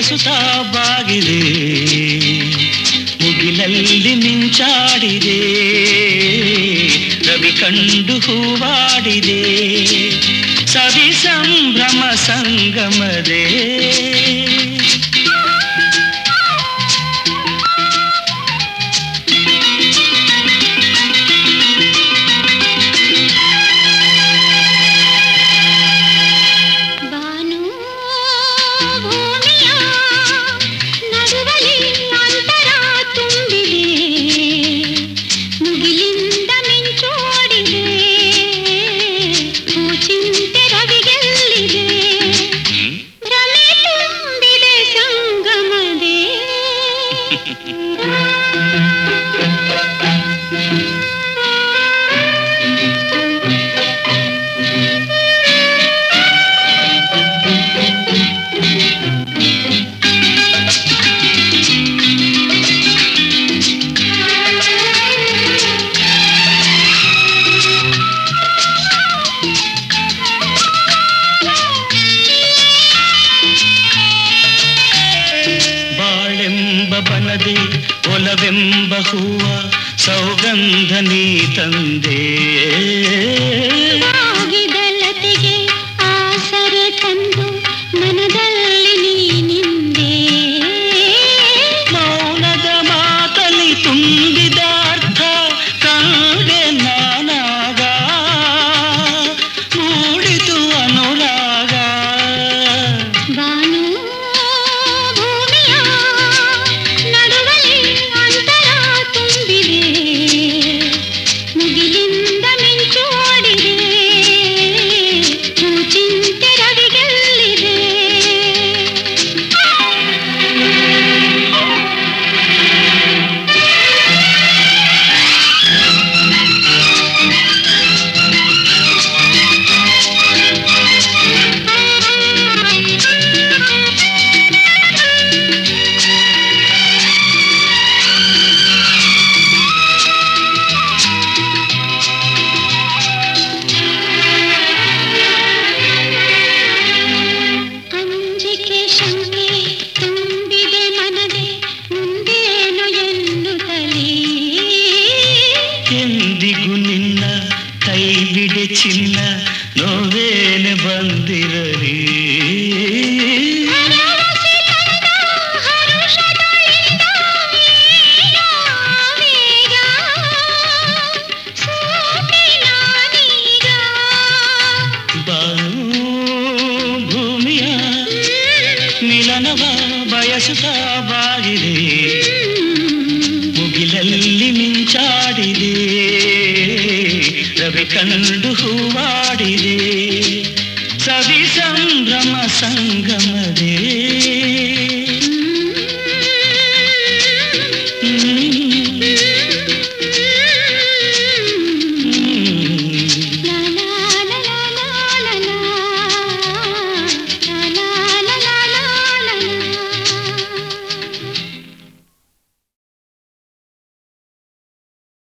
ಬಯಸುತ್ತಾ ಬಾಗಿದೆ ಮುಗಿಲಲ್ಲಿ ಮಿಂಚಾಡಿದೆ ರವಿ ಕಂಡು ಹೂವಾಡಿದೆ ಸವಿ ಸಂಭ್ರಮ ಸಂಗಮದೇ ಬಾನು ಭೂಮಿಯ ನಡುವಲಿ ಅಂತರ ತುಂಬಿದೆ ಮುಗಿಲಿಂದ ಮಿಂಚೋಡಿದೆ ಹೂಚಿಂತೆ ರವಿಗೆಲ್ಲಿದೆ ಭ್ರಮೆ ತುಂಬಿದೆ ಸಂಗಮದೇ ಬಾಳೆಂಬ ಬನದೆ ಒಲವೆಂಬ ಹೂವ ಸೌಗಂಧ ನೀ ತಂದೆ ಆಗಿದಲತೆಗೆ ಆಸರೆ ತಂದು ಮನದಲ್ಲಿ ನೀನಿಂದೆ ಮೌನದ ಮಾತಲಿ ತುಂಬಿದ ಅರ್ಥ ಕಂಡೆ ನಾನಾಗ ಮೂಡಿತು ಅನುರಾಗ ಬಾನು ಭೂಮಿಯ ನಡುವಲಿ ಅಂತರ ತುಂಬಿದೆ ಮುಗಿಲಿಂದ ಮಿಂಚೋಡಿದೆ ಹೂಚಿಂತೆ ರವಿಗೆಲ್ಲಿದೆ ಅಂಜಿಕೆ ಶಂಕೆ ತುಂಬಿದೆ ಮನದೆ ಮುಂದೇನು ಎನ್ನುತ್ತಲೇ ಎಂದಿಗೂ ನಿನ್ನ ಕೈ ಬಿಡೆ ಚಿನ್ನ ನೋವೇನೆ ಬಂದಿರಲಿ ಭರವಸೆ ತಂದ ಹರುಷಗಳಿಂದ ಈಗ ವೇಗ ಸೋತೆ ನಾನೀಗ ಬಾನು ಭೂಮಿಯ ಮಿಲನವ ಬಯಸುತ್ತಾ ಬಾಗಿದೆ ಮುಗಿಲಲ್ಲಿ ಮಿಂಚಾಡಿದೆ ರವಿ ಕಂಡು ಹೂವಾಡಿದೆ